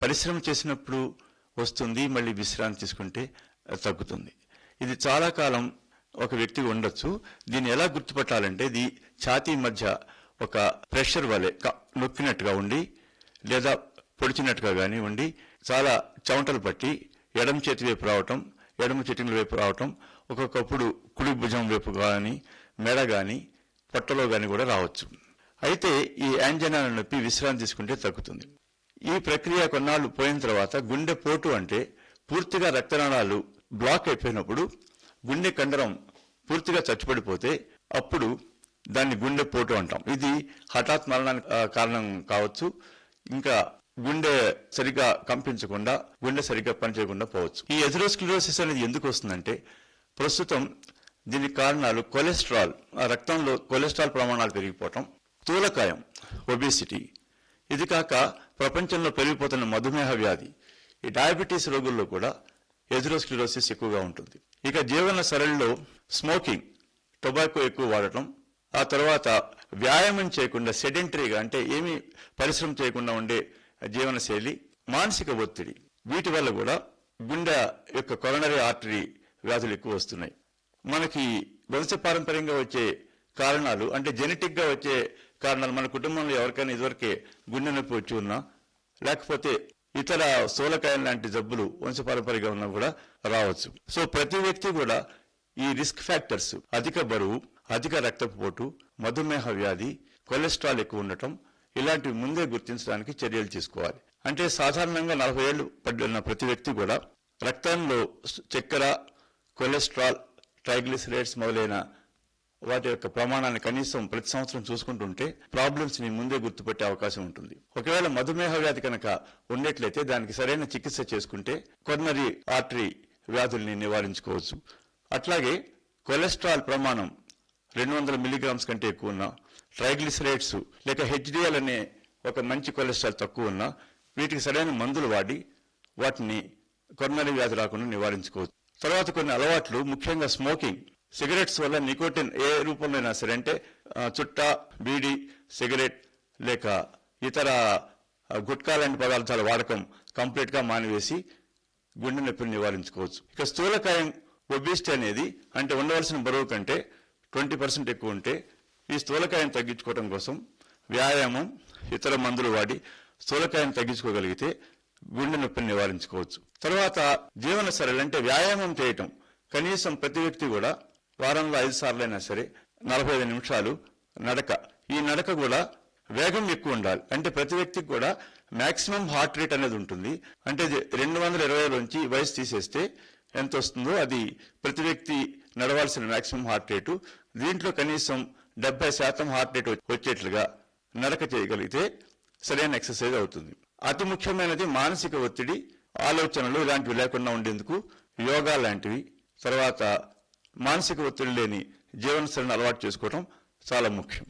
పరిశ్రమ చేసినప్పుడు వస్తుంది మళ్ళీ విశ్రాంతి తీసుకుంటే ఆ, తగ్గుతుంది ఇది చాలా కాలం ఒక వ్యక్తికి ఉండొచ్చు దీన్ని ఎలా గుర్తుపట్టాలంటే ఇది ఛాతీ మధ్య ఒక ప్రెషర్ వలె క- నొక్కినట్టుగా ఉండి లేదా పొడిచినట్టుగా కానీ ఉండి చాలా చెమటలు పట్టి ఎడమ చేతి వైపు రావటం ఎడమ చేతుల వైపు రావటం ఒక్కొక్కప్పుడు కుడి భుజం వైపు కానీ మెడ కానీ పొట్టలో కానీ కూడా రావచ్చు అయితే ఈ యాంజనా నొప్పి విశ్రాంతి తీసుకుంటే తగ్గుతుంది ఈ ప్రక్రియ కొన్నాళ్ళు పోయిన తర్వాత గుండె పోటు అంటే పూర్తిగా రక్తనాళాలు బ్లాక్ అయిపోయినప్పుడు గుండె కండరం పూర్తిగా చచ్చిపడిపోతే అప్పుడు దాన్ని గుండె పోటు అంటాం ఇది హఠాత్ మరణానికి ఆ, కారణం కావచ్చు ఇంకా గుండె సరిగ్గా కంపించకుండా గుండె సరిగ్గా పనిచేయకుండా పోవచ్చు ఈ ఎథరోస్క్లిరోసిస్ అనేది ఎందుకు వస్తుందంటే ప్రస్తుతం దీనికి కారణాలు కొలెస్ట్రాల్ ఆ రక్తంలో కొలెస్ట్రాల్ ప్రమాణాలు పెరిగిపోవటం స్థూలకాయం ఒబేసిటీ ఇది కాక ప్రపంచంలో పెరిగిపోతున్న మధుమేహ వ్యాధి ఈ డయాబెటీస్ రోగుల్లో కూడా ఎథరోస్క్లిరోసిస్ ఎక్కువగా ఉంటుంది ఇక జీవన సరళిలో స్మోకింగ్ టొబాకో ఎక్కువ వాడటం ఆ తర్వాత వ్యాయామం చేయకుండా సెడెంటరీగా అంటే ఏమీ పరిశ్రమ చేయకుండా ఉండే జీవన శైలి మానసిక ఒత్తిడి వీటి వల్ల కూడా గుండె యొక్క కొరనరీ ఆర్టరీ వ్యాధులు ఎక్కువ వస్తున్నాయి మనకి వంశపారంపర్యంగా వచ్చే కారణాలు అంటే జెనెటిక్ గా వచ్చే కారణాలు మన కుటుంబంలో ఎవరికైనా ఇదివరకే గుండె నొప్పి వచ్చి ఉన్నా లేకపోతే ఇతర స్థూలకాయం లాంటి జబ్బులు వంశపారంపర్యంగా ఉన్నా కూడా రావచ్చు సో ప్రతి వ్యక్తి కూడా ఈ రిస్క్ ఫ్యాక్టర్స్ అధిక బరువు అధిక రక్తపోటు మధుమేహ వ్యాధి కొలెస్ట్రాల్ ఎక్కువ ఉండటం ఇలాంటివి ముందే గుర్తించడానికి చర్యలు తీసుకోవాలి అంటే సాధారణంగా నలభై ఏళ్ళు పడిన ప్రతి వ్యక్తి కూడా రక్తంలో చక్కెర కొలెస్ట్రాల్ ట్రైగ్లిసరైడ్స్ మొదలైన వాటి యొక్క ప్రమాణాన్ని కనీసం ప్రతి సంవత్సరం చూసుకుంటుంటే ప్రాబ్లమ్స్ ని ముందే గుర్తుపట్టే అవకాశం ఉంటుంది ఒకవేళ మధుమేహ వ్యాధి కనుక ఉన్నట్లయితే దానికి సరైన చికిత్స చేసుకుంటే కొర్నరీ ఆర్టరీ వ్యాధుల్ని నివారించుకోవచ్చు అట్లాగే కొలెస్ట్రాల్ ప్రమాణం రెండు వందల మిల్లీగ్రామ్స్ కంటే ఎక్కువ ఉన్నా ట్రైగ్లిసరైడ్స్ లేక హెచ్డిఎల్ అనే ఒక మంచి కొలెస్ట్రాల్ తక్కువ ఉన్నా వీటికి సరైన మందులు వాడి వాటిని కొర్నరీ వ్యాధి రాకుండా నివారించుకోవచ్చు తర్వాత కొన్ని అలవాట్లు ముఖ్యంగా స్మోకింగ్ సిగరెట్స్ వల్ల నికోటిన్ ఏ రూపంలో అయినా సరే అంటే ఆ, చుట్ట బీడి సిగరెట్ లేక ఇతర ఆ, గుట్కా లాంటి పదార్థాల వాడకం కంప్లీట్ గా మానివేసి గుండె నొప్పిని నివారించుకోవచ్చు ఇక స్థూలకాయం ఒబిసిటీ అనేది అంటే ఉండవలసిన బరువు కంటే ట్వంటీ పర్సెంట్ ఎక్కువ ఉంటే ఈ స్థూలకాయం తగ్గించుకోవడం కోసం వ్యాయామం ఇతర మందులు వాడి స్థూలకాయం తగ్గించుకోగలిగితే గుండె నొప్పిని నివారించుకోవచ్చు తర్వాత జీవన సరళి అంటే వ్యాయామం చేయటం కనీసం ప్రతి వ్యక్తి కూడా వారంలో ఐదు సార్లు అయినా సరే నలభై ఐదు నిమిషాలు నడక ఈ నడక కూడా వేగం ఎక్కువ ఉండాలి అంటే ప్రతి వ్యక్తికి కూడా మాక్సిమం హార్ట్ రేట్ అనేది ఉంటుంది అంటే ఇది రెండు వందల ఇరవై నుంచి వయసు తీసేస్తే ఎంత వస్తుందో అది ప్రతి వ్యక్తి నడవాల్సిన మాక్సిమం హార్ట్ రేటు దీంట్లో కనీసం డెబ్బై శాతం హార్ట్ రేట్ వచ్చేట్లుగా నడక చేయగలిగితే సరైన ఎక్సర్సైజ్ అవుతుంది అతి ముఖ్యమైనది మానసిక ఒత్తిడి ఆలోచనలు ఇలాంటివి లేకుండా ఉండేందుకు యోగా లాంటివి తర్వాత మానసిక ఒత్తిడి లేని జీవనశైలిని అలవాటు చేసుకోవడం చాలా ముఖ్యం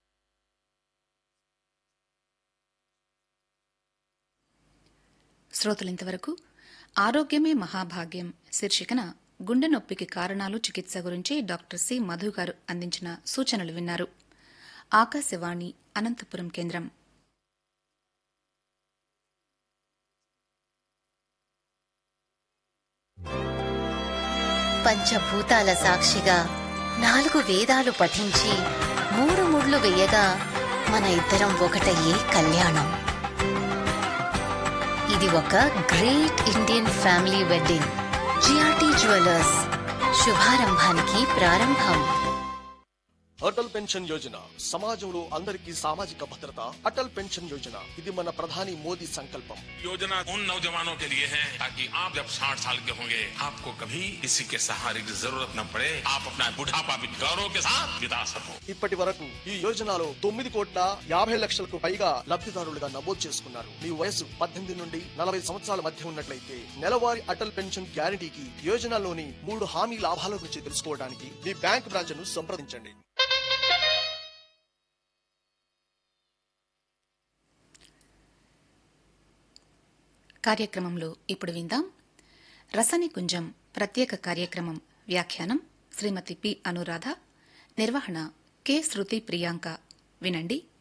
శ్రోతలింతవరకు ఆరోగ్యమే మహాభాగ్యం శీర్షికన గుండె నొప్పికి కారణాలు చికిత్స గురించి డాక్టర్ సి మధు గారు అందించిన సూచనలు విన్నారు ఆకాశవాణి అనంతపురం కేంద్రం పంచభూతాల సాక్షిగా నాలుగు వేదాలు పఠించి మూడు ముళ్ళు వేయగా మన ఇద్దరం ఒకటయ్యే కళ్యాణం ఇది ఒక great Indian family wedding GRT jewellers శుభారంభానికి ప్రారంభం అటల్ పెన్షన్ యోజన సమాజంలో అందరికీ సామాజిక భద్రత అటల్ పెన్షన్ యోజన ఇది మన ప్రధాని మోదీ సంకల్పం योजना उन नौजवानों के लिए है ताकि आप जब 60 साल के होंगे आपको कभी किसी के सहारे की जरूरत न पड़े आप अपना बुढ़ापा भी गौरव के साथ बिता सको ఇప్పటి వరకు ఈ యోజనలో తొమ్మిది కోట్ల యాభై లక్షలకు పైగా లబ్ధిదారులుగా నమోదు చేసుకున్నారు మీ వయసు పద్దెనిమిది నుండి నలభై సంవత్సరాల మధ్య ఉన్నట్లయితే నెలవారీ అటల్ పెన్షన్ గ్యారంటీకి యోజనలోని మూడు హామీ లాభాల గురించి తెలుసుకోవడానికి మీ బ్యాంక్ బ్రాంచ్ ను సంప్రదించండి కార్యక్రమంలో ఇప్పుడు విందాం రసనికుంజం ప్రత్యేక కార్యక్రమం వ్యాఖ్యానం శ్రీమతి పి అనురాధ నిర్వహణ కె శృతి ప్రియాంక వినండి